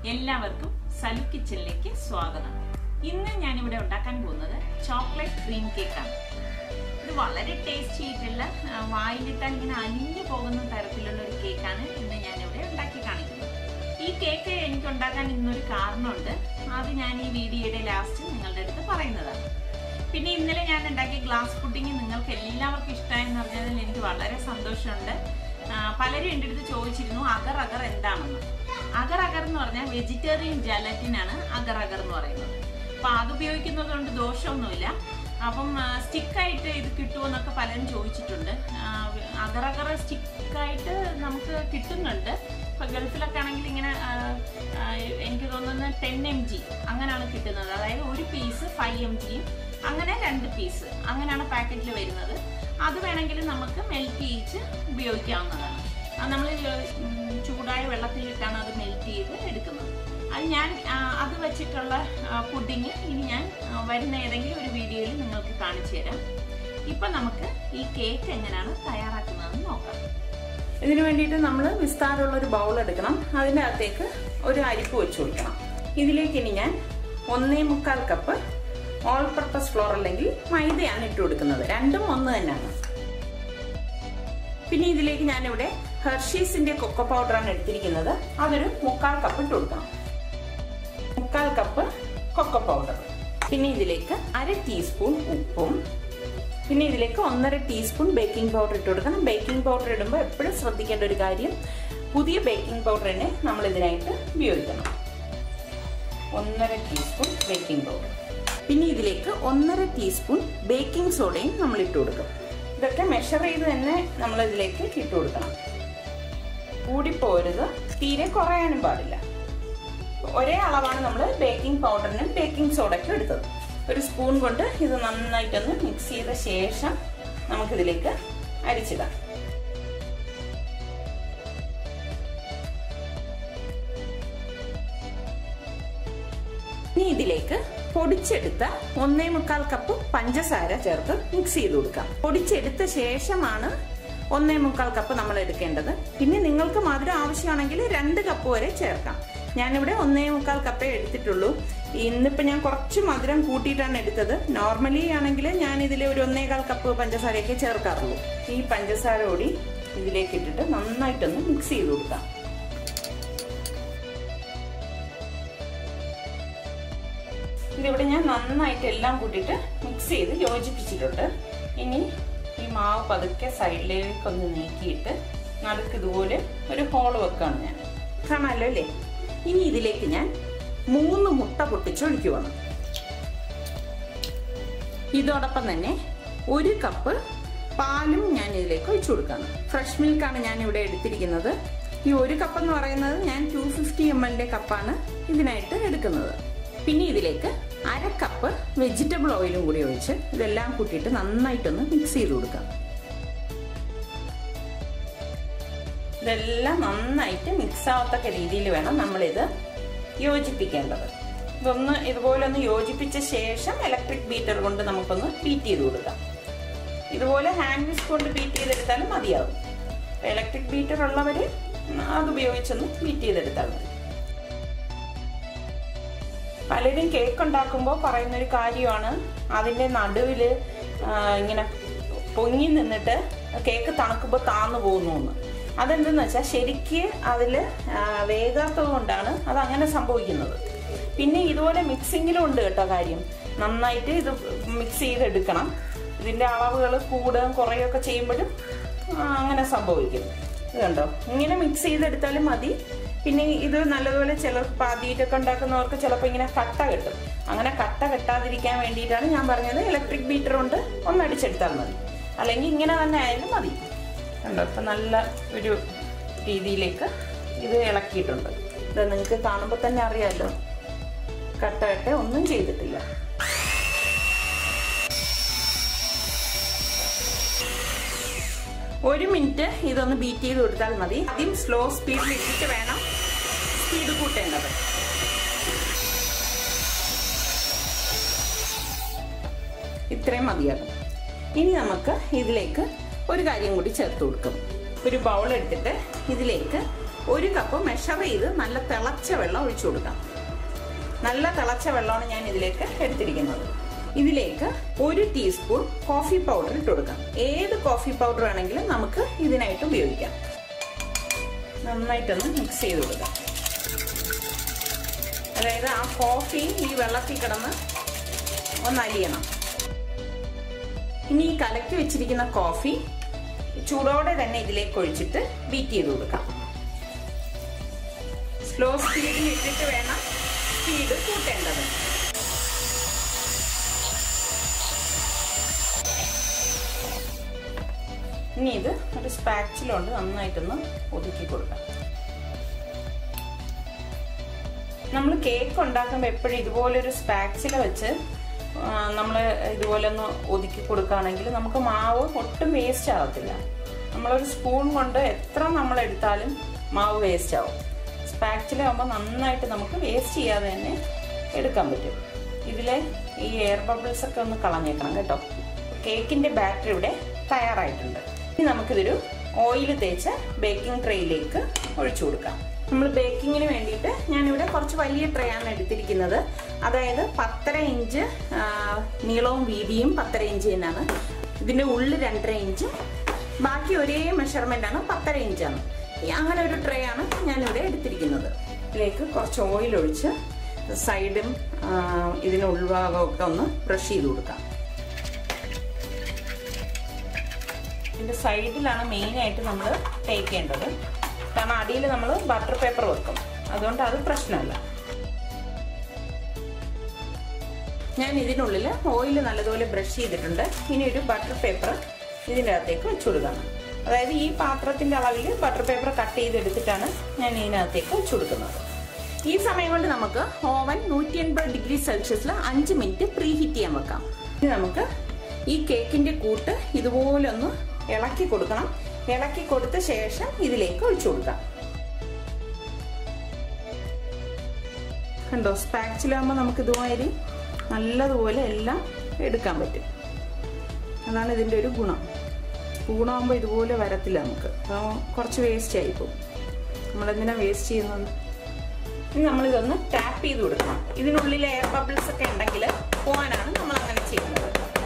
എല്ലാവർക്കും സലു കിച്ചണിലേക്ക് സ്വാഗതം ഇന്ന് ഞാനിവിടെ ഉണ്ടാക്കാൻ പോകുന്നത് ചോക്ലേറ്റ് ക്രീം കേക്കാണ് ഇത് വളരെ ടേസ്റ്റി ആയിട്ടുള്ള ആ, വായിലിട്ടാൽ ഇങ്ങനെ അലിഞ്ഞു പോകുന്ന തരത്തിലുള്ള ഒരു കേക്കാണ് ഇന്ന് ഞാനിവിടെ ഉണ്ടാക്കി കാണിക്കുന്നത് ഈ കേക്ക് എനിക്ക് ഉണ്ടാക്കാൻ ഇന്നൊരു കാരണമുണ്ട് അത് ഞാൻ ഈ വീഡിയോയുടെ ലാസ്റ്റ് നിങ്ങളുടെ അടുത്ത് പറയുന്നതാണ് പിന്നെ ഇന്നലെ ഞാൻ ഉണ്ടാക്കിയ ഗ്ലാസ് പുഡിങ് നിങ്ങൾക്ക് എല്ലാവർക്കും ഇഷ്ടമായെന്ന് പറഞ്ഞതിൽ എനിക്ക് വളരെ സന്തോഷമുണ്ട് ആ, പലരും എൻ്റെ അടുത്ത് ചോദിച്ചിരുന്നു അഗർ അഗർ എന്താണെന്ന് അഗർ അഗർ എന്ന് പറഞ്ഞാൽ വെജിറ്റേറിയൻ ജലറ്റിനാണ് അഗർ അഗർ എന്ന് പറയുന്നത് അപ്പം അത് ഉപയോഗിക്കുന്നത് കൊണ്ട് ദോഷമൊന്നുമില്ല അപ്പം സ്റ്റിക്കായിട്ട് ഇത് കിട്ടുമെന്നൊക്കെ പലരും ചോദിച്ചിട്ടുണ്ട് അഗർ അഗർ സ്റ്റിക്കായിട്ട് നമുക്ക് കിട്ടുന്നുണ്ട് ഇപ്പൊ ഗൾഫിലൊക്കെ ആണെങ്കിൽ ഇങ്ങനെ ആ, ആ, എനിക്ക് തോന്നുന്നത് ടെൻ എം ജി അങ്ങനെയാണ് കിട്ടുന്നത് അതായത് ഒരു പീസ് ഫൈവ് എം ജിയും അങ്ങനെ രണ്ട് പീസ് അങ്ങനെയാണ് പാക്കറ്റിൽ വരുന്നത് അത് വേണമെങ്കിൽ നമുക്ക് മെൽറ്റ് ചെയ്യിച്ച് ഉപയോഗിക്കാവുന്നതാണ് നമ്മൾ ചൂടായ വെള്ളത്തിലിട്ടാണ് അത് മെൽറ്റ് ചെയ്ത് എടുക്കുന്നത് അത് ഞാൻ ആ, അത് വെച്ചിട്ടുള്ള പുഡിങ് ഇനി ഞാൻ ആ, വരുന്ന ഏതെങ്കിലും ഒരു വീഡിയോയിൽ നിങ്ങൾക്ക് കാണിച്ചു തരാം ഇപ്പം നമുക്ക് ഈ കേക്ക് എങ്ങനെയാണ് തയ്യാറാക്കുന്നതെന്ന് നോക്കാം ഇതിനു വേണ്ടിയിട്ട് നമ്മൾ വിസ്താരമുള്ള ഒരു ബൗൾ എടുക്കണം അതിൻ്റെ അകത്തേക്ക് ഒരു അരിപ്പ് വെച്ച് കൊടുക്കണം ഇതിലേക്ക് ഇനി ഞാൻ ഒന്നേ മുക്കാൽ കപ്പ് ഓൾ പർപ്പസ് ഫ്ലോർ അല്ലെങ്കിൽ മൈദയാണ് ഇട്ട് കൊടുക്കുന്നത് രണ്ടും ഒന്ന് തന്നെയാണ് പിന്നെ ഇതിലേക്ക് ഞാനിവിടെ ഹെർഷീസിന്റെ കൊക്കോ പൗഡറാണ് എടുത്തിരിക്കുന്നത് അതൊരു മുക്കാൽ കപ്പ് ഇട്ട് കൊടുക്കണം മുക്കാൽ കപ്പ് കൊക്കോ പൗഡർ പിന്നെ ഇതിലേക്ക് അര ടീസ്പൂൺ ഉപ്പും പിന്നെ ഇതിലേക്ക് ഒന്നര ടീസ്പൂൺ ബേക്കിംഗ് പൗഡർ ഇട്ട് കൊടുക്കണം ബേക്കിംഗ് പൗഡർ ഇടുമ്പോൾ എപ്പോഴും ശ്രദ്ധിക്കേണ്ട ഒരു കാര്യം പുതിയ ബേക്കിംഗ് പൗഡർ തന്നെ നമ്മൾ ഇതിനായിട്ട് ഉപയോഗിക്കണം ഒന്നര ടീസ്പൂൺ ബേക്കിംഗ് പൗഡർ പിന്നെ ഇതിലേക്ക് ഒന്നര ടീസ്പൂൺ ബേക്കിംഗ് സോഡയും നമ്മൾ ഇട്ട് കൊടുക്കും ഇതൊക്കെ മെഷർ ചെയ്ത് തന്നെ നമ്മൾ ഇതിലേക്ക് ഇട്ട് കൊടുക്കണം കൂടിപ്പോരുത് തീരെ കുറയാനും പാടില്ല ഒരേ അളവാണ് നമ്മൾ ബേക്കിംഗ് പൗഡറിനും ബേക്കിംഗ് സോഡയ്ക്കും എടുത്തത് ഒരു സ്പൂൺ കൊണ്ട് ഇത് നന്നായിട്ടൊന്ന് മിക്സ് ചെയ്ത ശേഷം നമുക്കിതിലേക്ക് അരിച്ചിടാം ഇനി ഇതിലേക്ക് പൊടിച്ചെടുത്ത ഒന്നേ മുക്കാൽ കപ്പ് പഞ്ചസാര ചേർത്ത് മിക്സ് ചെയ്ത് കൊടുക്കാം പൊടിച്ചെടുത്ത ശേഷമാണ് ഒന്നേ മുക്കാൽ കപ്പ് നമ്മൾ എടുക്കേണ്ടത് പിന്നെ നിങ്ങൾക്ക് മധുരം ആവശ്യമാണെങ്കിൽ രണ്ട് കപ്പ് വരെ ചേർക്കാം ഞാനിവിടെ ഒന്നേ മുക്കാൽ കപ്പേ എടുത്തിട്ടുള്ളൂ ഇന്നിപ്പോൾ ഞാൻ കുറച്ച് മധുരം കൂട്ടിയിട്ടാണ് എടുത്തത് നോർമലി ആണെങ്കിൽ ഞാൻ ഇതിൽ ഒരു ഒന്നേകാൽ കപ്പ് പഞ്ചസാരയൊക്കെ ചേർക്കാറുള്ളൂ ഈ പഞ്ചസാര കൂടി ഇതിലേക്ക് ഇട്ടിട്ട് നന്നായിട്ടൊന്ന് മിക്സ് ചെയ്ത് കൊടുക്കാം ഇതിവിടെ ഞാൻ നന്നായിട്ട് എല്ലാം കൂട്ടിയിട്ട് മിക്സ് ചെയ്ത് യോജിപ്പിച്ചിട്ടുണ്ട് ഇനി ഈ മാവ് പതുക്കെ സൈഡിലേക്കൊന്ന് നീക്കിയിട്ട് നടുക്ക് ഇതുപോലെ ഒരു ഹോൾ വെക്കാണ് ഞാൻ കാണാമല്ലോ അല്ലേ ഇനി ഇതിലേക്ക് ഞാൻ മൂന്ന് മുട്ട പൊട്ടിച്ചൊഴിക്കുവാണ് ഇതോടൊപ്പം തന്നെ ഒരു കപ്പ് പാലും ഞാൻ ഇതിലേക്ക് ഒഴിച്ചു കൊടുക്കാണ് ഫ്രഷ് മിൽക്കാണ് ഞാൻ ഇവിടെ എടുത്തിരിക്കുന്നത് ഈ ഒരു കപ്പ് എന്ന് പറയുന്നത് ഞാൻ ടു ഫിഫ്റ്റി എം എല്ലിന്റെ കപ്പാണ് ഇതിനായിട്ട് എടുക്കുന്നത് പിന്നെ ഇതിലേക്ക് അര കപ്പ് വെജിറ്റബിൾ ഓയിലും കൂടി ഒഴിച്ച് ഇതെല്ലാം കൂട്ടിയിട്ട് നന്നായിട്ടൊന്ന് മിക്സ് ചെയ്ത് കൊടുക്കാം ഇതെല്ലാം നന്നായിട്ട് മിക്സ് ആവത്തക്ക രീതിയിൽ വേണം നമ്മളിത് യോജിപ്പിക്കേണ്ടത് ഇതൊന്ന് ഇതുപോലെ ഒന്ന് യോജിപ്പിച്ച ശേഷം ഇലക്ട്രിക് ബീറ്റർ കൊണ്ട് നമുക്കൊന്ന് ബീറ്റ് ചെയ്ത് കൊടുക്കാം ഇതുപോലെ ഹാൻഡ് വിസ് കൊണ്ട് ബീറ്റ് ചെയ്തെടുത്താലും മതിയാവും ഇലക്ട്രിക് ബീറ്റർ ഉള്ളവർ അത് ഉപയോഗിച്ചൊന്ന് ബീറ്റ് ചെയ്തെടുത്താൽ മതി പലരും കേക്ക് ഉണ്ടാക്കുമ്പോൾ പറയുന്ന ഒരു കാര്യമാണ് അതിൻ്റെ നടുവിൽ ഇങ്ങനെ പൊങ്ങി നിന്നിട്ട് കേക്ക് തണുക്കുമ്പോൾ താന്നു പോകുന്നു എന്ന് അതെന്തെന്ന് വെച്ചാൽ ശരിക്ക് അതിൽ വേകാത്തത് കൊണ്ടാണ് അത് അങ്ങനെ സംഭവിക്കുന്നത് പിന്നെ ഇതുപോലെ മിക്സിങ്ങിലും ഉണ്ട് കേട്ടോ കാര്യം നന്നായിട്ട് ഇത് മിക്സ് ചെയ്തെടുക്കണം ഇതിൻ്റെ അളവുകൾ കൂടുകയും കുറയുകയൊക്കെ ചെയ്യുമ്പോഴും അങ്ങനെ സംഭവിക്കും ഇത് കണ്ടോ ഇങ്ങനെ മിക്സ് ചെയ്തെടുത്താലും മതി പിന്നെ ഇത് നല്ലതുപോലെ ചിലർ പാതിയിട്ടൊക്കെ ഉണ്ടാക്കുന്നവർക്ക് ചിലപ്പോൾ ഇങ്ങനെ കട്ട കെട്ടും അങ്ങനെ കട്ട കെട്ടാതിരിക്കാൻ വേണ്ടിയിട്ടാണ് ഞാൻ പറഞ്ഞത് ഇലക്ട്രിക് ബീറ്റർ കൊണ്ട് ഒന്ന് അടിച്ചെടുത്താൽ മതി അല്ലെങ്കിൽ ഇങ്ങനെ തന്നെ ആയാലും മതി കണ്ടോ ഇപ്പം നല്ല ഒരു രീതിയിലേക്ക് ഇത് ഇളക്കിയിട്ടുണ്ട് ഇത് നിങ്ങൾക്ക് കാണുമ്പോൾ തന്നെ അറിയാമല്ലോ കട്ട കെട്ട ഒന്നും ചെയ്തിട്ടില്ല ഒരു മിനിറ്റ് ഇതൊന്ന് ബീറ്റ് ചെയ്ത് കൊടുത്താൽ മതി ആദ്യം സ്ലോ സ്പീഡിൽ ഇട്ടിട്ട് വേണം സ്പീഡ് കൂട്ടേണ്ടത് ഇത്രയും മതിയാകും ഇനി നമുക്ക് ഇതിലേക്ക് ഒരു കാര്യം കൂടി ചേർത്ത് കൊടുക്കും ഒരു ബൗൾ എടുത്തിട്ട് ഇതിലേക്ക് ഒരു കപ്പ് മെഷർ ചെയ്ത് നല്ല തിളച്ച വെള്ളം ഒഴിച്ചു കൊടുക്കാം നല്ല തിളച്ച വെള്ളമാണ് ഞാൻ ഇതിലേക്ക് എടുത്തിരിക്കുന്നത് ഇതിലേക്ക് ഒരു ടീസ്പൂൺ കോഫി പൗഡർ ഇട്ട് കൊടുക്കാം ഏത് കോഫി പൗഡർ ആണെങ്കിലും നമുക്ക് ഇതിനായിട്ട് ഉപയോഗിക്കാം നന്നായിട്ടൊന്ന് മിക്സ് ചെയ്ത് കൊടുക്കാം അതായത് ആ കോഫി ഈ വെള്ളത്തിൽ കിടന്ന് ഒന്ന് അലിയണം ഇനി ഈ കലക്കി വെച്ചിരിക്കുന്ന കോഫി ചൂടോടെ തന്നെ ഇതിലേക്ക് ഒഴിച്ചിട്ട് ബീറ്റ് ചെയ്ത് കൊടുക്കാം സ്ലോ സ്പീഡിൽ ഇട്ടിട്ട് വേണം സ്പീഡ് കൂട്ടേണ്ടത് ഇനി ഇത് ഒരു സ്പാച്ചിലുണ്ട് നന്നായിട്ടൊന്ന് ഒതുക്കി കൊടുക്കാം നമ്മൾ കേക്ക് ഉണ്ടാക്കുമ്പോൾ എപ്പോഴും ഇതുപോലൊരു സ്പാക്സില വെച്ച് നമ്മൾ ഇതുപോലെ ഒന്ന് ഒതുക്കി കൊടുക്കുകയാണെങ്കിൽ നമുക്ക് മാവ് ഒട്ടും വേസ്റ്റ് ആകത്തില്ല നമ്മളൊരു സ്പൂൺ കൊണ്ട് എത്ര നമ്മൾ എടുത്താലും മാവ് വേസ്റ്റ് ആവും സ്പാക്സിലാകുമ്പോൾ നന്നായിട്ട് നമുക്ക് വേസ്റ്റ് ചെയ്യാതെ തന്നെ എടുക്കാൻ പറ്റും ഇതിലെ ഈ എയർ ബബിൾസ് ഒക്കെ ഒന്ന് കളഞ്ഞേക്കണം കേട്ടോ കേക്കിന്റെ ബാറ്റർ ഇവിടെ തയ്യാറായിട്ടുണ്ട് ഇനി നമുക്കിതൊരു ഓയിൽ തേച്ച ബേക്കിംഗ് ട്രേയിലേക്ക് ഒഴിച്ചു കൊടുക്കാം നമ്മൾ ബേക്കിങ്ങിന് വേണ്ടിയിട്ട് ഞാനിവിടെ കുറച്ച് വലിയ ട്രേ ആണ് എടുത്തിരിക്കുന്നത് അതായത് പത്തര ഇഞ്ച് നീളവും വീതിയും പത്തര ഇഞ്ച് തന്നെയാണ് ഇതിന്റെ ഉള്ളിൽ രണ്ടര ഇഞ്ച് ബാക്കി ഒരേ മെഷർമെന്റ് ആണ് പത്തര ഇഞ്ചാണ് അങ്ങനെ ഒരു ട്രേ ആണ് ഞാനിവിടെ എടുത്തിരിക്കുന്നത് ഇതിലേക്ക് കുറച്ച് ഓയിൽ ഒഴിച്ച് സൈഡും ഇതിന് ഉൾഭാഗമൊക്കെ ഒന്ന് ബ്രഷ് ചെയ്ത് കൊടുക്കാം ഇതിന്റെ സൈഡിലാണ് മെയിനായിട്ട് നമ്മൾ തേക്കേണ്ടത് കാരണം അടിയിൽ നമ്മൾ ബട്ടർ പേപ്പർ വെക്കും അതുകൊണ്ട് അത് പ്രശ്നമല്ല ഞാൻ ഇതിനുള്ളിൽ ഓയിൽ നല്ലതുപോലെ ബ്രഷ് ചെയ്തിട്ടുണ്ട് ഇനി ഒരു ബട്ടർ പേപ്പർ ഇതിൻ്റെ അകത്തേക്ക് വെച്ചു കൊടുക്കണം അതായത് ഈ പാത്രത്തിന്റെ അളവിൽ ബട്ടർ പേപ്പർ കട്ട് ചെയ്തെടുത്തിട്ടാണ് ഞാൻ ഇതിനകത്തേക്ക് വെച്ചു കൊടുക്കുന്നത് ഈ സമയം കൊണ്ട് നമുക്ക് ഓവൻ നൂറ്റി എൺപത് ഡിഗ്രി സെൽഷ്യസിൽ അഞ്ച് മിനിറ്റ് പ്രീ ഹീറ്റ് ചെയ്യാൻ വെക്കാം ഇനി നമുക്ക് ഈ കേക്കിന്റെ കൂട്ട് ഇതുപോലെ ഒന്ന് ഇളക്കി കൊടുക്കണം ഇളക്കി കൊടുത്ത ശേഷം ഇതിലേക്ക് ഒഴിച്ചു കൊടുക്കാം കണ്ടോ സ്പാക്സിലാകുമ്പോൾ നമുക്ക് ഇതുമാതിരി നല്ലതുപോലെ എല്ലാം എടുക്കാൻ പറ്റും അതാണ് ഇതിൻ്റെ ഒരു ഗുണം സ്പൂണാകുമ്പോൾ ഇതുപോലെ വരത്തില്ല നമുക്ക് കുറച്ച് വേസ്റ്റ് ആയിപ്പോവും നമ്മളെന്തിനാ വേസ്റ്റ് ചെയ്യുന്നത് ഇനി നമ്മളിതൊന്ന് ടാപ്പ് ചെയ്ത് കൊടുക്കണം ഇതിനുള്ളിൽ എയർ ബബിൾസ് ഒക്കെ ഉണ്ടെങ്കിൽ പോകാനാണ് നമ്മൾ അങ്ങനെ ചെയ്യുന്നത്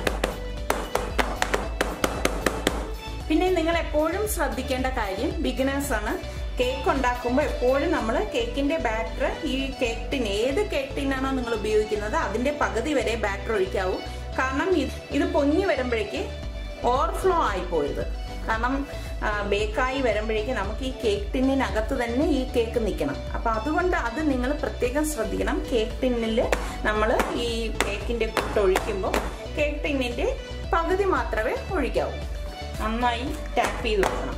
പിന്നെ നിങ്ങൾ എപ്പോഴും ശ്രദ്ധിക്കേണ്ട കാര്യം ബിഗിനേഴ്സ് ആണ് കേക്ക് ഉണ്ടാക്കുമ്പോൾ എപ്പോഴും നമ്മൾ കേക്കിന്റെ ബാറ്റർ ഈ കേക്ക് ടിൻ ഏത് കേക്ക് ടിന്നാണോ നിങ്ങൾ ഉപയോഗിക്കുന്നത് അതിന്റെ പകുതി വരെ ബാറ്റർ ഒഴിക്കാവൂ കാരണം ഇത് പൊങ്ങി വരുമ്പോഴേക്ക് ഓവർഫ്ലോ ആയി പോയത് കാരണം ബേക്കായി വരുമ്പോഴേക്ക് നമുക്ക് ഈ കേക്ക് ടിന്നിനകത്ത് തന്നെ ഈ കേക്ക് നിൽക്കണം അപ്പൊ അതുകൊണ്ട് അത് നിങ്ങൾ പ്രത്യേകം ശ്രദ്ധിക്കണം കേക്ക് ടിന്നിൽ നമ്മൾ ഈ കേക്കിന്റെ കൂട്ട് ഒഴിക്കുമ്പോൾ കേക്ക് ടിന്നിന്റെ പകുതി മാത്രമേ ഒഴിക്കാവൂ നന്നായി ടാപ്പ് ചെയ്ത് കൊടുക്കണം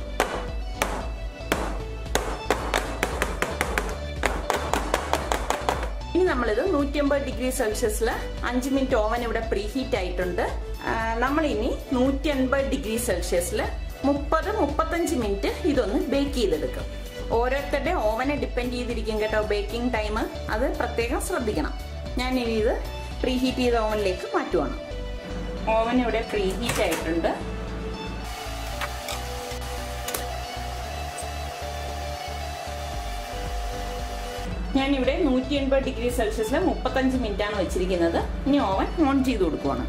ഇനി നമ്മളിത് നൂറ്റി അമ്പത് ഡിഗ്രി സെൽഷ്യസിൽ അഞ്ച് മിനിറ്റ് ഓവൻ ഇവിടെ പ്രീ ഹീറ്റ് ആയിട്ടുണ്ട് നമ്മൾ ഇനി നൂറ്റി അൻപത് ഡിഗ്രി സെൽഷ്യസിൽ മുപ്പത് മുപ്പത്തഞ്ച് മിനിറ്റ് ഇതൊന്ന് ബേക്ക് ചെയ്തെടുക്കും ഓരോരുത്തരുടെ ഓവനെ ഡിപ്പെൻഡ് ചെയ്തിരിക്കും കേട്ടോ ബേക്കിംഗ് ടൈം അത് പ്രത്യേകം ശ്രദ്ധിക്കണം ഞാൻ ഇനി ഇത് പ്രീ ഹീറ്റ് ചെയ്ത ഓവനിലേക്ക് മാറ്റുവാണ് ഓവൻ ഇവിടെ പ്രീ ഹീറ്റ് ആയിട്ടുണ്ട് ഞാനിവിടെ നൂറ്റി എൺപത് ഡിഗ്രി സെൽഷ്യസിൽ മുപ്പത്തഞ്ച് മിനിറ്റ് ആണ് വെച്ചിരിക്കുന്നത് ഇനി ഓവൻ ഓൺ ചെയ്ത് കൊടുക്കുവാണ്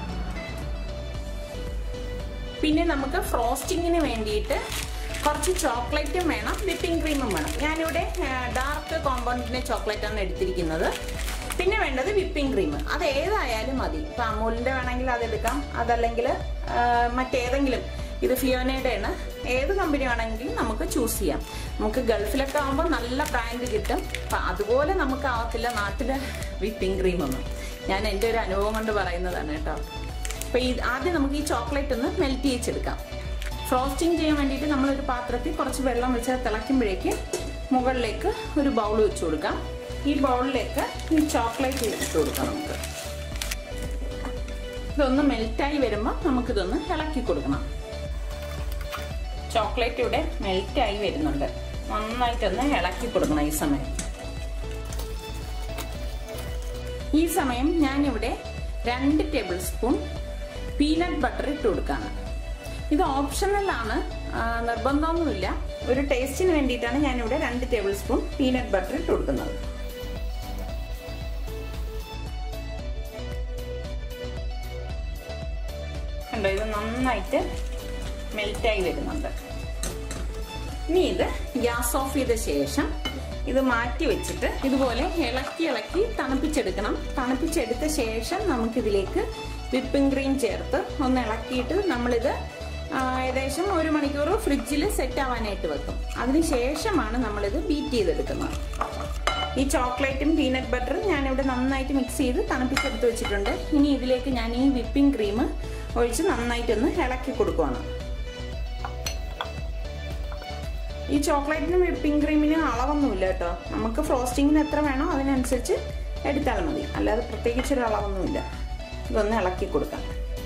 പിന്നെ നമുക്ക് ഫ്രോസ്റ്റിങ്ങിന് വേണ്ടിയിട്ട് കുറച്ച് ചോക്ലേറ്റും വേണം വിപ്പിംഗ് ക്രീമും വേണം ഞാനിവിടെ ഡാർക്ക് കോമ്പൗണ്ടിന്റെ ചോക്ലേറ്റ് ആണ് എടുത്തിരിക്കുന്നത് പിന്നെ വേണ്ടത് വിപ്പിംഗ് ക്രീം അത് ഏതായാലും മതി ഇപ്പൊ അമൂലിന്റെ വേണമെങ്കിൽ അത് എടുക്കാം അതല്ലെങ്കിൽ മറ്റേതെങ്കിലും ഇത് ഫിയോനയുടെ ആണ് ഏത് കമ്പനി വേണമെങ്കിലും നമുക്ക് ചൂസ് ചെയ്യാം നമുക്ക് ഗൾഫിലൊക്കെ ആകുമ്പോൾ നല്ല ബ്രാൻഡ് കിട്ടും അപ്പം അതുപോലെ നമുക്ക് ആവത്തില്ല നാട്ടിലെ വിപ്പിംഗ് ക്രീം ഒന്നും ഞാൻ എൻ്റെ ഒരു അനുഭവം കൊണ്ട് പറയുന്നതാണ് കേട്ടോ അപ്പം ഈ ആദ്യം നമുക്ക് ഈ ചോക്ലേറ്റ് ഒന്ന് മെൽറ്റ് ചെയ്യിച്ചെടുക്കാം ഫ്രോസ്റ്റിംഗ് ചെയ്യാൻ വേണ്ടിയിട്ട് നമ്മളൊരു പാത്രത്തിൽ കുറച്ച് വെള്ളം വെച്ച് തിളയ്ക്കുമ്പോഴേക്ക് മുകളിലേക്ക് ഒരു ബൗൾ വെച്ച് കൊടുക്കാം ഈ ബൗളിലേക്ക് ഈ ചോക്ലേറ്റ് ഇട്ട് കൊടുക്കാം നമുക്ക് ഇതൊന്ന് മെൽറ്റായി വരുമ്പോൾ നമുക്കിതൊന്ന് ഇളക്കി കൊടുക്കണം ചോക്ലേറ്റ് ഇവിടെ മെൽറ്റായി വരുന്നുണ്ട് നന്നായിട്ടൊന്ന് ഇളക്കി കൊടുക്കണം ഈ സമയം ഈ സമയം ഞാനിവിടെ രണ്ട് ടേബിൾ സ്പൂൺ പീനട്ട് ബട്ടർ ഇട്ട് കൊടുക്കാണ് ഇത് ഓപ്ഷണലാണ് നിർബന്ധമൊന്നുമില്ല ഒരു ടേസ്റ്റിന് വേണ്ടിയിട്ടാണ് ഞാനിവിടെ രണ്ട് ടേബിൾ സ്പൂൺ പീനട്ട് ബട്ടർ ഇട്ട് കൊടുക്കുന്നത് കണ്ടോ ഇത് നന്നായിട്ട് മെൽറ്റായി വരുന്നുണ്ട് ഇനി ഇത് ഗ്യാസ് ഓഫ് ചെയ്ത ശേഷം ഇത് മാറ്റി വെച്ചിട്ട് ഇതുപോലെ ഇളക്കി ഇളക്കി തണുപ്പിച്ചെടുക്കണം തണുപ്പിച്ചെടുത്ത ശേഷം നമുക്കിതിലേക്ക് വിപ്പിംഗ് ക്രീം ചേർത്ത് ഒന്ന് ഇളക്കിയിട്ട് നമ്മളിത് ആ, ഏകദേശം ഒരു മണിക്കൂർ ഫ്രിഡ്ജിൽ സെറ്റ് ആവാനായിട്ട് വെക്കും അതിനുശേഷമാണ് നമ്മളിത് ബീറ്റ് ചെയ്തെടുക്കുന്നത് ഈ ചോക്ലേറ്റും പീനട്ട് ബട്ടറും ഞാനിവിടെ നന്നായിട്ട് മിക്സ് ചെയ്ത് തണുപ്പിച്ചെടുത്ത് വെച്ചിട്ടുണ്ട് ഇനി ഇതിലേക്ക് ഞാൻ ഈ വിപ്പിംഗ് ക്രീം ഒഴിച്ച് നന്നായിട്ടൊന്ന് ഇളക്കി കൊടുക്കുവാണ് ഈ ചോക്ലേറ്റിനും വിപ്പിംഗ് ക്രീമിനും അളവൊന്നുമില്ല കേട്ടോ നമുക്ക് ഫ്രോസ്റ്റിങ്ങിന് എത്ര വേണോ അതിനനുസരിച്ച് എടുത്താൽ മതി അല്ലാതെ പ്രത്യേകിച്ച് ഒരു അളവൊന്നുമില്ല ഇതൊന്ന് ഇളക്കി കൊടുക്കാം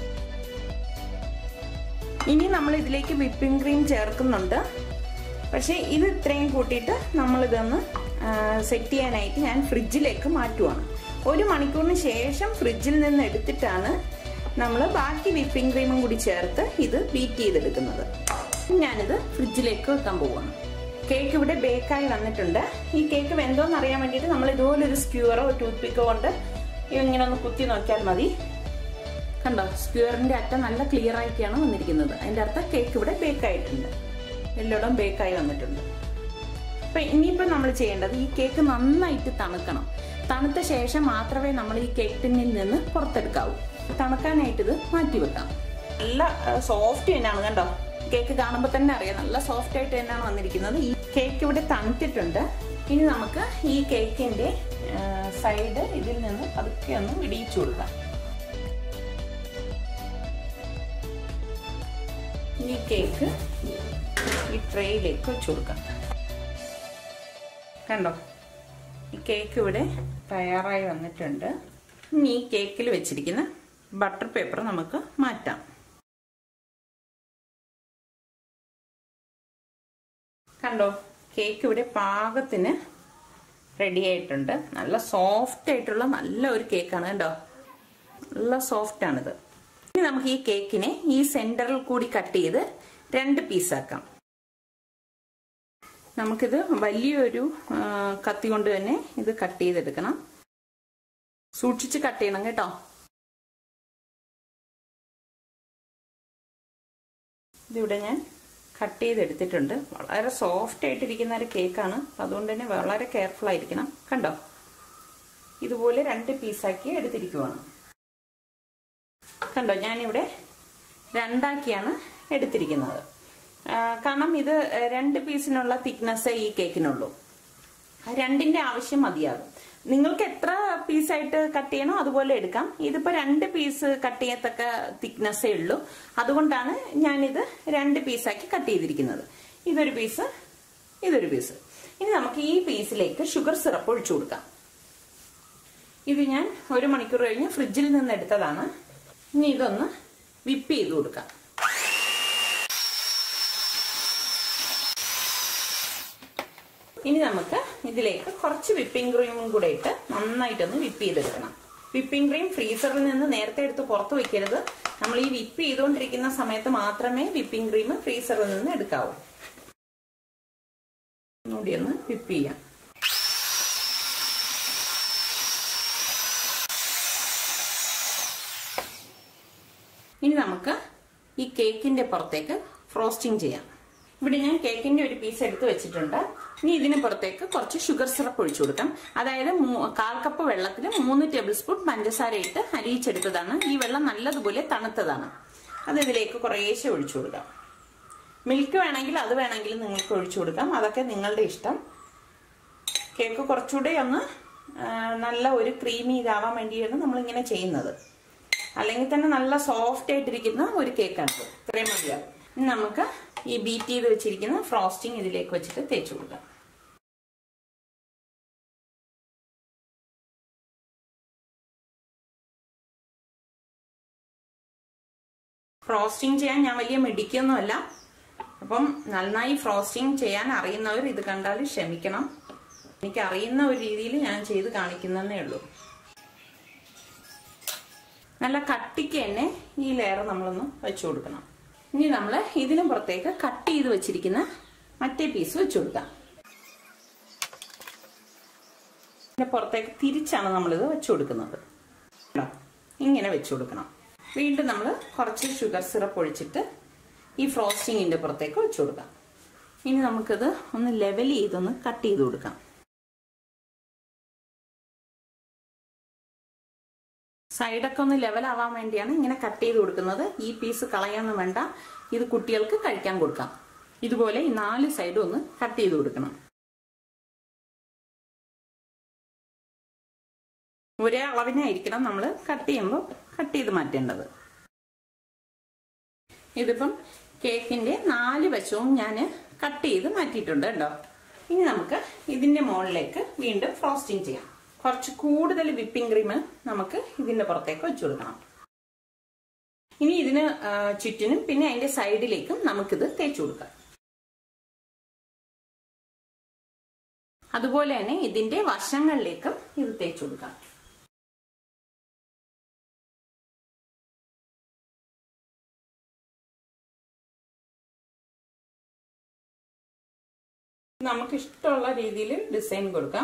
ഇനി നമ്മൾ ഇതിലേക്ക് വിപ്പിംഗ് ക്രീം ചേർക്കുന്നുണ്ട് പക്ഷേ ഇത് ഇത്രയും കൂട്ടിയിട്ട് നമ്മളിതൊന്ന് സെറ്റ് ചെയ്യാനായിട്ട് ഞാൻ ഫ്രിഡ്ജിലേക്ക് മാറ്റുവാണ് ഒരു മണിക്കൂറിന് ശേഷം ഫ്രിഡ്ജിൽ നിന്ന് എടുത്തിട്ടാണ് നമ്മൾ ബാക്കി വിപ്പിംഗ് ക്രീമും കൂടി ചേർത്ത് ഇത് ബീറ്റ് ചെയ്തെടുക്കുന്നത് ഞാനിത് ഫ്രിഡ്ജിലേക്ക് വെക്കാൻ പോവാണ് കേക്ക് ഇവിടെ ബേക്കായി വന്നിട്ടുണ്ട് ഈ കേക്ക് വെന്തോന്ന് അറിയാൻ വേണ്ടിയിട്ട് നമ്മൾ ഇതുപോലെ ഒരു സ്ക്യൂറോ ടൂത്ത് പിക്കോ കൊണ്ട് ഇങ്ങനെ ഒന്ന് കുത്തി നോക്കിയാൽ മതി കണ്ടോ സ്ക്യൂറിന്റെ അറ്റം നല്ല ക്ലിയർ ആയിട്ടാണ് വന്നിരിക്കുന്നത് അതിന്റെ അർത്ഥം കേക്ക് ഇവിടെ ബേക്ക് ആയിട്ടുണ്ട് എല്ലായിടം ബേക്കായി വന്നിട്ടുണ്ട് അപ്പൊ ഇനിയിപ്പോ നമ്മൾ ചെയ്യേണ്ടത് ഈ കേക്ക് നന്നായിട്ട് തണുക്കണം തണുത്ത ശേഷം മാത്രമേ നമ്മൾ ഈ കേക്ക് ടിന്നിൽ നിന്ന് പുറത്തെടുക്കാവൂ തണുക്കാനായിട്ട് ഇത് മാറ്റി വെക്കാം നല്ല സോഫ്റ്റ് തന്നെയാണ് കണ്ടോ കേക്ക് കാണുമ്പോൾ തന്നെ അറിയാം നല്ല സോഫ്റ്റ് ആയിട്ട് തന്നെയാണ് വന്നിരിക്കുന്നത് ഈ കേക്ക് ഇവിടെ തണുത്തിട്ടുണ്ട് ഇനി നമുക്ക് ഈ കേക്കിന്റെ സൈഡ് ഇതിൽ നിന്ന് പതുക്കെ ഒന്ന് വിടിയിച്ചു കൊടുക്കാം ഈ കേക്ക് ഈ ട്രേയിലേക്ക് വെച്ച് കൊടുക്കാം കണ്ടോ ഈ കേക്ക് ഇവിടെ തയ്യാറായി വന്നിട്ടുണ്ട് ഇനി ഈ കേക്കിൽ വെച്ചിരിക്കുന്ന ബട്ടർ പേപ്പർ നമുക്ക് മാറ്റാം കണ്ടോ കേക്ക് ഇവിടെ പാകത്തിന് റെഡി ആയിട്ടുണ്ട് നല്ല സോഫ്റ്റ് ആയിട്ടുള്ള നല്ല ഒരു കേക്കാണ് കണ്ടോ നല്ല സോഫ്റ്റ് ആണിത് ഇനി നമുക്ക് ഈ കേക്കിനെ ഈ സെന്ററിൽ കൂടി കട്ട് ചെയ്ത് രണ്ട് പീസാക്കാം നമുക്കിത് വലിയൊരു ആ, കത്തി കൊണ്ട് തന്നെ ഇത് കട്ട് ചെയ്തെടുക്കണം സൂക്ഷിച്ച് കട്ട് ചെയ്യണം കേട്ടോ ഇതിവിടെ ഞാൻ കട്ട് ചെയ്തെടുത്തിട്ടുണ്ട് വളരെ സോഫ്റ്റ് ആയിട്ടിരിക്കുന്ന ഒരു കേക്കാണ് അതുകൊണ്ട് തന്നെ വളരെ കെയർഫുൾ ആയിരിക്കണം കണ്ടോ ഇതുപോലെ രണ്ട് പീസാക്കി എടുത്തിരിക്കുവാണ് കണ്ടോ ഞാനിവിടെ രണ്ടാക്കിയാണ് എടുത്തിരിക്കുന്നത് ആ, കാരണം ഇത് രണ്ട് പീസിനുള്ള തിക്നെസ് ഈ കേക്കിനുള്ളൂ ആ രണ്ടിന്റെ ആവശ്യം മതിയാകും നിങ്ങൾക്ക് എത്ര പീസായിട്ട് കട്ട് ചെയ്യണോ അതുപോലെ എടുക്കാം ഇതിപ്പോ രണ്ട് പീസ് കട്ട് ചെയ്യത്തക്ക തിക്നെസ്സേ ഉള്ളൂ അതുകൊണ്ടാണ് ഞാനിത് രണ്ട് പീസാക്കി കട്ട് ചെയ്തിരിക്കുന്നത് ഇതൊരു പീസ് ഇതൊരു പീസ് ഇനി നമുക്ക് ഈ പീസിലേക്ക് ഷുഗർ സിറപ്പ് ഒഴിച്ചു കൊടുക്കാം ഇത് ഞാൻ ഒരു മണിക്കൂർ കഴിഞ്ഞ് ഫ്രിഡ്ജിൽ നിന്ന് എടുത്തതാണ് ഇനി ഇതൊന്ന് വിപ്പ് ചെയ്ത് കൊടുക്കാം ഇനി നമുക്ക് ഇതിലേക്ക് കുറച്ച് വിപ്പിംഗ് ക്രീമും കൂടെ ഇട്ട് നന്നായിട്ടൊന്ന് വിപ്പ് ചെയ്തെടുക്കണം വിപ്പിംഗ് ക്രീം ഫ്രീസറിൽ നിന്ന് നേരത്തെ എടുത്ത് പുറത്ത് വെക്കരുത് നമ്മൾ ഈ വിപ്പ് ചെയ്തുകൊണ്ടിരിക്കുന്ന സമയത്ത് മാത്രമേ വിപ്പിംഗ് ക്രീം ഫ്രീസറിൽ നിന്ന് എടുക്കാവൂ ഒന്നുകൂടി ഒന്ന് വിപ്പ് ചെയ്യാം ഇനി നമുക്ക് ഈ കേക്കിന്റെ പുറത്തേക്ക് ഫ്രോസ്റ്റിംഗ് ചെയ്യാം ഇവിടെ ഞാൻ കേക്കിന്റെ ഒരു പീസ് എടുത്ത് വെച്ചിട്ടുണ്ട് ഇനി ഇതിന് പുറത്തേക്ക് കുറച്ച് ഷുഗർ സിറപ്പ് ഒഴിച്ചു കൊടുക്കാം അതായത് മൂ- കാൽ കപ്പ് വെള്ളത്തിൽ മൂന്ന് ടേബിൾ സ്പൂൺ പഞ്ചസാര ഇട്ട് അരിയിച്ചെടുത്തതാണ് ഈ വെള്ളം നല്ലതുപോലെ തണുത്തതാണ് അത് ഇതിലേക്ക് കുറേശ്ശെ ഒഴിച്ചു കൊടുക്കാം മിൽക്ക് വേണമെങ്കിൽ അത് വേണമെങ്കിൽ നിങ്ങൾക്ക് ഒഴിച്ചു കൊടുക്കാം അതൊക്കെ നിങ്ങളുടെ ഇഷ്ടം കേക്ക് കുറച്ചുകൂടെ ഒന്ന് ആ, നല്ല ഒരു ക്രീമി ഇതാവാൻ വേണ്ടിയാണ് നമ്മളിങ്ങനെ ചെയ്യുന്നത് അല്ലെങ്കിൽ തന്നെ നല്ല സോഫ്റ്റ് ആയിട്ടിരിക്കുന്ന ഒരു കേക്കാണ് ഇത്. ഇത്രയും മതിയാവും ഇനി നമുക്ക് ഈ ബീറ്റ് ചെയ്ത് വെച്ചിരിക്കുന്ന ഫ്രോസ്റ്റിംഗ് ഇതിലേക്ക് വെച്ചിട്ട് തേച്ച് കൊടുക്കാം ഫ്രോസ്റ്റിംഗ് ചെയ്യാൻ ഞാൻ വലിയ മിടിക്കൊന്നുമല്ല അപ്പം നന്നായി ഫ്രോസ്റ്റിംഗ് ചെയ്യാൻ അറിയുന്നവർ ഇത് കണ്ടാൽ ക്ഷമിക്കണം എനിക്ക് അറിയുന്ന ഒരു രീതിയിൽ ഞാൻ ചെയ്ത് കാണിക്കുന്നതേ ഉള്ളൂ നല്ല കട്ടിക്ക് തന്നെ ഈ ലെയർ നമ്മളൊന്ന് വെച്ചു കൊടുക്കണം ഇനി നമ്മൾ ഇതിനും പുറത്തേക്ക് കട്ട് ചെയ്ത് വെച്ചിരിക്കുന്ന മറ്റേ പീസ് വെച്ചു കൊടുക്കാം ഇതിന്റെ പുറത്തേക്ക് തിരിച്ചാണ് നമ്മളിത് വെച്ചു കൊടുക്കുന്നത് കണ്ടോ? ഇങ്ങനെ വെച്ചു കൊടുക്കണം വീണ്ടും നമ്മൾ കുറച്ച് ഷുഗർ സിറപ്പ് ഒഴിച്ചിട്ട് ഈ ഫ്രോസ്റ്റിങ്ങിന്റെ പുറത്തേക്ക് വെച്ചു കൊടുക്കാം ഇനി നമുക്കിത് ഒന്ന് ലെവൽ ചെയ്തൊന്ന് കട്ട് ചെയ്ത് കൊടുക്കാം സൈഡൊക്കെ ഒന്ന് ലെവൽ ആവാൻ വേണ്ടിയാണ് ഇങ്ങനെ കട്ട് ചെയ്ത് കൊടുക്കുന്നത് ഈ പീസ് കളയാനൊന്നും വേണ്ട ഇത് കുട്ടികൾക്ക് കഴിക്കാൻ കൊടുക്കാം ഇതുപോലെ ഈ നാല് സൈഡും ഒന്ന് കട്ട് ചെയ്ത് കൊടുക്കണം ഒരേ അളവിനായിരിക്കണം നമ്മൾ കട്ട് ചെയ്യുമ്പോൾ കട്ട് ചെയ്ത് മാറ്റേണ്ടത് ഇതിപ്പം കേക്കിന്റെ നാല് വശവും ഞാൻ കട്ട് ചെയ്ത് മാറ്റിയിട്ടുണ്ട് കേട്ടോ ഇനി നമുക്ക് ഇതിന്റെ മുകളിലേക്ക് വീണ്ടും ഫ്രോസ്റ്റിംഗ് ചെയ്യാം കുറച്ച് കൂടുതൽ വിപ്പിംഗ് ക്രീം നമുക്ക് ഇതിന്റെ പുറത്തേക്ക് വെച്ചു കൊടുക്കണം ഇനി ഇതിന് ആ, ചുറ്റിനും പിന്നെ അതിന്റെ സൈഡിലേക്കും നമുക്കിത് തേച്ചു കൊടുക്കാം അതുപോലെ തന്നെ ഇതിന്റെ വശങ്ങളിലേക്കും ഇത് തേച്ചു കൊടുക്കാം നമുക്ക് ഇഷ്ടമുള്ള രീതിയിൽ ഡിസൈൻ കൊടുക്കാം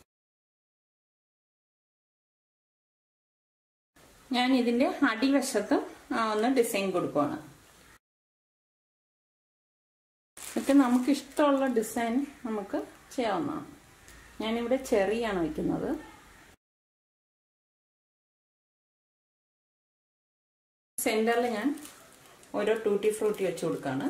ഞാൻ ഇതിന്റെ അടിവശത്ത് ആ, ഒന്ന് ഡിസൈൻ കൊടുക്കുവാണ് എന്നിട്ട് നമുക്ക് ഇഷ്ടമുള്ള ഡിസൈൻ നമുക്ക് ചെയ്യാവുന്നതാണ് ഞാനിവിടെ ചെറിയാണ് വയ്ക്കുന്നത് സെന്ററിൽ ഞാൻ ഓരോ ടൂട്ടി ഫ്രൂട്ടി വെച്ച് കൊടുക്കാണ്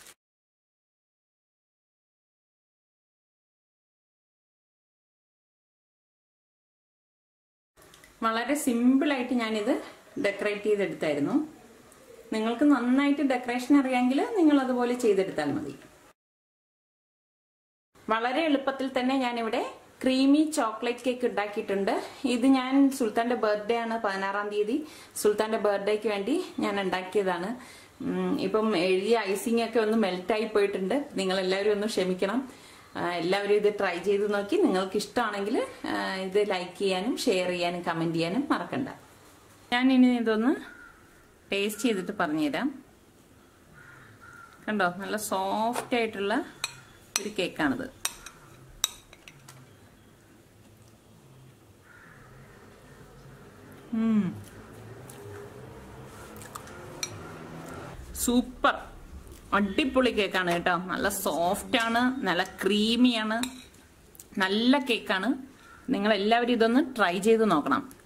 വളരെ സിമ്പിളായിട്ട് ഞാനിത് ഡെക്കറേറ്റ് ചെയ്തെടുത്തായിരുന്നു നിങ്ങൾക്ക് നന്നായിട്ട് ഡെക്കറേഷൻ അറിയാമെങ്കിൽ നിങ്ങൾ അതുപോലെ ചെയ്തെടുത്താൽ മതി വളരെ എളുപ്പത്തിൽ തന്നെ ഞാനിവിടെ ക്രീമി ചോക്ലേറ്റ് കേക്ക് ഉണ്ടാക്കിയിട്ടുണ്ട് ഇത് ഞാൻ സുൽത്താന്റെ ബർത്ത്ഡേ ആണ് പതിനാറാം തീയതി സുൽത്താന്റെ ബർത്ത്ഡേക്ക് വേണ്ടി ഞാൻ ഉണ്ടാക്കിയതാണ് ഉം, ഇപ്പം എഴുതിയ ഐസിംഗ് ഒക്കെ ഒന്ന് മെൽറ്റായി പോയിട്ടുണ്ട് നിങ്ങൾ എല്ലാവരും ഒന്ന് ക്ഷമിക്കണം ആ, എല്ലാവരും ഇത് ട്രൈ ചെയ്ത് നോക്കി നിങ്ങൾക്ക് ഇഷ്ടമാണെങ്കിൽ ആ, ഇത് ലൈക്ക് ചെയ്യാനും ഷെയർ ചെയ്യാനും കമന്റ് ചെയ്യാനും മറക്കണ്ട ഞാൻ ഇനി ഇതൊന്ന് ടേസ്റ്റ് ചെയ്തിട്ട് പറഞ്ഞുതരാം കണ്ടോ നല്ല സോഫ്റ്റ് ആയിട്ടുള്ള ഒരു കേക്കാണിത് സൂപ്പർ അടിപൊളി കേക്കാണ് കേട്ടോ നല്ല സോഫ്റ്റ് ആണ് നല്ല ക്രീമിയാണ് നല്ല കേക്കാണ് നിങ്ങൾ എല്ലാവരും ഇതൊന്ന് ട്രൈ ചെയ്ത് നോക്കണം